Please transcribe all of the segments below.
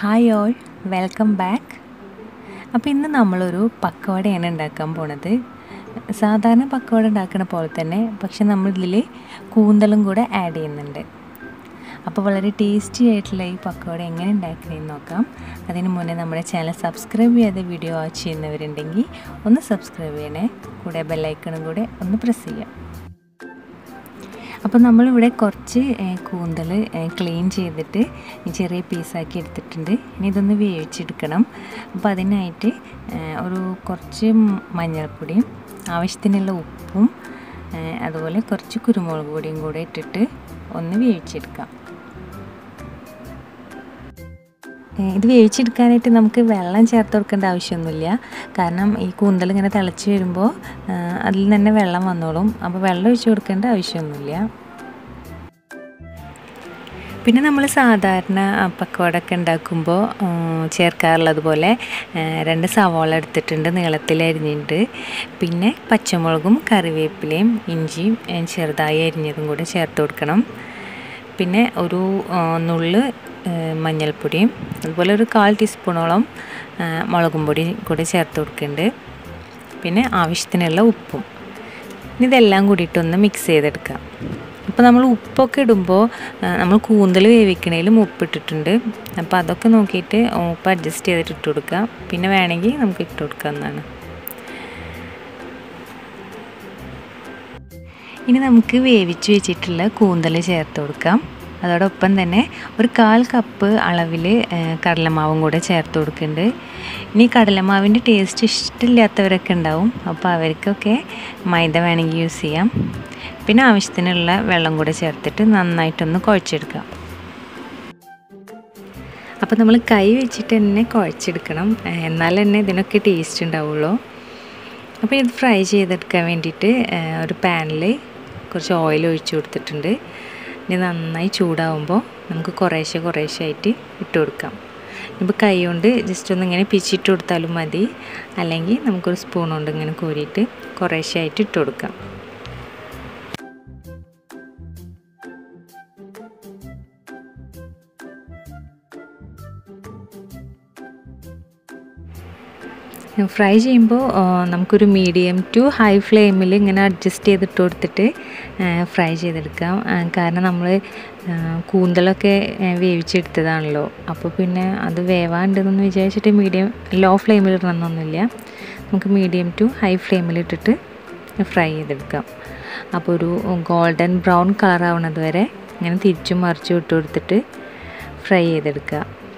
hi all welcome back അപ്പോൾ ഇന്ന് നമ്മളൊരു പക്കവടയാണ് ഉണ്ടാക്കാൻ പോണത് സാധാരണ പക്കവട ഉണ്ടാക്കുന്ന പോലെ തന്നെ പക്ഷെ നമ്മളിതിൽ കൂന്തലും കൂടെ ആഡ് ചെയ്യുന്നുണ്ട് അപ്പോൾ വളരെ ടേസ്റ്റി ആയിട്ടുള്ള ഈ പക്കവട എങ്ങനെ ഉണ്ടാക്കണമെന്ന് നോക്കാം അതിന് മുന്നേ നമ്മുടെ ചാനൽ സബ്സ്ക്രൈബ് ചെയ്യാതെ വീഡിയോ വാച്ച് ചെയ്യുന്നവരുണ്ടെങ്കിൽ ഒന്ന് സബ്സ്ക്രൈബ് ചെയ്യണേ കൂടെ ബെല്ലൈക്കണും കൂടെ ഒന്ന് പ്രസ് ചെയ്യാം അപ്പോൾ നമ്മളിവിടെ കുറച്ച് കൂന്തൽ ക്ലീൻ ചെയ്തിട്ട് ചെറിയ പീസാക്കി എടുത്തിട്ടുണ്ട് ഇനി ഇതൊന്ന് വേവിച്ചെടുക്കണം അപ്പോൾ അതിനായിട്ട് ഒരു കുറച്ച് മഞ്ഞൾപ്പൊടിയും ആവശ്യത്തിനുള്ള ഉപ്പും അതുപോലെ കുറച്ച് കുരുമുളക് പൊടിയും കൂടെ ഇട്ടിട്ട് ഒന്ന് വേവിച്ചെടുക്കാം ഇത് വേവിച്ചെടുക്കാനായിട്ട് നമുക്ക് വെള്ളം ചേർത്ത് കൊടുക്കേണ്ട ആവശ്യമൊന്നുമില്ല കാരണം ഈ കൂന്തൽ ഇങ്ങനെ തിളച്ച് വരുമ്പോൾ അതിൽ തന്നെ വെള്ളം വന്നോളും അപ്പോൾ വെള്ളം ഒഴിച്ച് കൊടുക്കേണ്ട ആവശ്യമൊന്നുമില്ല പിന്നെ നമ്മൾ സാധാരണ പക്കവടൊക്കെ ഉണ്ടാക്കുമ്പോൾ ചേർക്കാറുള്ളത് പോലെ രണ്ട് സവാള എടുത്തിട്ടുണ്ട് നീളത്തിൽ അരിഞ്ഞിട്ടുണ്ട് പിന്നെ പച്ചമുളകും കറിവേപ്പിലയും ഇഞ്ചിയും ചെറുതായി അരിഞ്ഞതും കൂടെ ചേർത്ത് കൊടുക്കണം പിന്നെ ഒരു നുള്ള് മഞ്ഞൾപ്പൊടിയും അതുപോലെ ഒരു കാൽ ടീസ്പൂണോളം മുളകും പൊടി കൂടി ചേർത്ത് കൊടുക്കുന്നുണ്ട് പിന്നെ ആവശ്യത്തിനുള്ള ഉപ്പും ഇതെല്ലാം കൂടിയിട്ടൊന്ന് മിക്സ് ചെയ്തെടുക്കാം ഇപ്പോൾ നമ്മൾ ഉപ്പൊക്കെ ഇടുമ്പോൾ നമ്മൾ കൂന്തൽ വേവിക്കണേലും ഉപ്പിട്ടിട്ടുണ്ട് അപ്പോൾ അതൊക്കെ നോക്കിയിട്ട് ഉപ്പ് അഡ്ജസ്റ്റ് ചെയ്തിട്ട് ഇട്ട് കൊടുക്കുക പിന്നെ വേണമെങ്കിൽ നമുക്ക് ഇട്ട് കൊടുക്കാവുന്നതാണ് ഇനി നമുക്ക് വേവിച്ച് വെച്ചിട്ടുള്ള കൂന്തൽ ചേർത്ത് കൊടുക്കാം അതോടൊപ്പം തന്നെ ഒരു കാൽ കപ്പ് അളവിൽ കടലമാവും കൂടെ ചേർത്ത് കൊടുക്കുന്നുണ്ട് ഇനി കടലമാവിൻ്റെ ടേസ്റ്റ് ഇഷ്ടമില്ലാത്തവരൊക്കെ ഉണ്ടാവും അപ്പോൾ അവർക്കൊക്കെ മൈദ വേണമെങ്കിൽ യൂസ് ചെയ്യാം പിന്നെ ആവശ്യത്തിനുള്ള വെള്ളം കൂടെ ചേർത്തിട്ട് നന്നായിട്ടൊന്ന് കുഴച്ചെടുക്കാം അപ്പോൾ നമ്മൾ കൈ വെച്ചിട്ട് തന്നെ കുഴച്ചെടുക്കണം എന്നാൽ തന്നെ ഇതിനൊക്കെ ടേസ്റ്റ് ഉണ്ടാവുള്ളൂ അപ്പോൾ ഇത് ഫ്രൈ ചെയ്തെടുക്കാൻ വേണ്ടിയിട്ട് ഒരു പാനിൽ കുറച്ച് ഓയിൽ ഒഴിച്ച് കൊടുത്തിട്ടുണ്ട് ഇനി നന്നായി ചൂടാവുമ്പോൾ നമുക്ക് കുറേശ്ശെ കുറേശ്ശെ ആയിട്ട് ഇട്ട് കൊടുക്കാം ഇപ്പോൾ കൈ കൊണ്ട് ജസ്റ്റ് ഒന്ന് ഇങ്ങനെ പിച്ചിട്ട് കൊടുത്താലും മതി അല്ലെങ്കിൽ നമുക്കൊരു സ്പൂൺ കൊണ്ട് ഇങ്ങനെ കോരിയിട്ട് കുറേശ്ശെ ആയിട്ട് ഇട്ട് കൊടുക്കാം ഫ്രൈ ചെയ്യുമ്പോൾ നമുക്കൊരു മീഡിയം ടു ഹൈ ഫ്ലെയിമിൽ ഇങ്ങനെ അഡ്ജസ്റ്റ് ചെയ്തിട്ട് കൊടുത്തിട്ട് ഫ്രൈ ചെയ്തെടുക്കാം കാരണം നമ്മൾ കൂന്തലൊക്കെ വേവിച്ചെടുത്തതാണല്ലോ അപ്പോൾ പിന്നെ അത് വേവാണ്ടെന്ന് വിചാരിച്ചിട്ട് മീഡിയം ലോ ഫ്ലെയിമിൽ ഇടണമെന്നൊന്നുമില്ല നമുക്ക് മീഡിയം ടു ഹൈ ഫ്ലെയിമിൽ ഇട്ടിട്ട് ഫ്രൈ ചെയ്തെടുക്കാം അപ്പോൾ ഒരു ഗോൾഡൻ ബ്രൗൺ കളർ ആവുന്നത് വരെ ഇങ്ങനെ തിരിച്ചും മറിച്ചും ഇട്ട് കൊടുത്തിട്ട് ഫ്രൈ ചെയ്തെടുക്കുക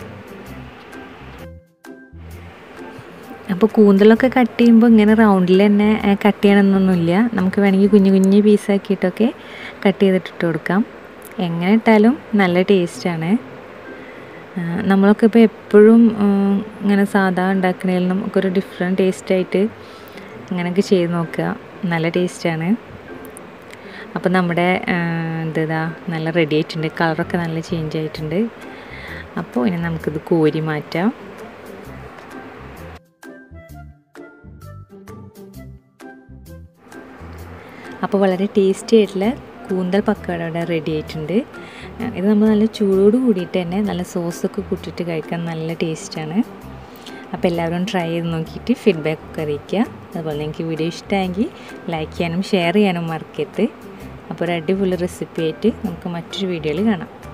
അപ്പോൾ കൂന്തലൊക്കെ കട്ട് ചെയ്യുമ്പോൾ ഇങ്ങനെ റൗണ്ടിൽ തന്നെ കട്ട് ചെയ്യണമെന്നൊന്നുമില്ല നമുക്ക് വേണമെങ്കിൽ കുഞ്ഞു കുഞ്ഞു പീസാക്കിയിട്ടൊക്കെ കട്ട് ചെയ്തിട്ടിട്ട് കൊടുക്കാം എങ്ങനെ ഇട്ടാലും നല്ല ടേസ്റ്റാണ് നമ്മളൊക്കെ ഇപ്പോൾ എപ്പോഴും ഇങ്ങനെ സാധാ ഉണ്ടാക്കണതിൽ നമുക്കൊരു ഡിഫറെൻറ്റ് ടേസ്റ്റായിട്ട് അങ്ങനെയൊക്കെ ചെയ്ത് നോക്കുക നല്ല ടേസ്റ്റാണ് അപ്പോൾ നമ്മുടെ എന്താ നല്ല റെഡി ആയിട്ടുണ്ട് കളറൊക്കെ നല്ല ചേഞ്ച് ആയിട്ടുണ്ട് അപ്പോൾ ഇനി നമുക്കിത് കോരി മാറ്റാം അപ്പോൾ വളരെ ടേസ്റ്റി ആയിട്ടുള്ള കൂന്തൽ പക്കവട ഇവിടെ റെഡി ആയിട്ടുണ്ട് ഇത് നമ്മൾ നല്ല ചൂടോട് കൂടിയിട്ട് തന്നെ നല്ല സോസൊക്കെ കൂട്ടിയിട്ട് കഴിക്കാൻ നല്ല ടേസ്റ്റാണ് അപ്പോൾ എല്ലാവരും ട്രൈ ചെയ്ത് നോക്കിയിട്ട് ഫീഡ്ബാക്ക് ഒക്കെ അറിയിക്കുക അതുപോലെ നിങ്ങൾക്ക് വീഡിയോ ഇഷ്ടമായെങ്കിൽ ലൈക്ക് ചെയ്യാനും ഷെയർ ചെയ്യാനും മറക്കരുത് അപ്പോൾ ഒരു അടിപൊളി റെസിപ്പി ആയിട്ട് നമുക്ക് മറ്റൊരു വീഡിയോയിൽ കാണാം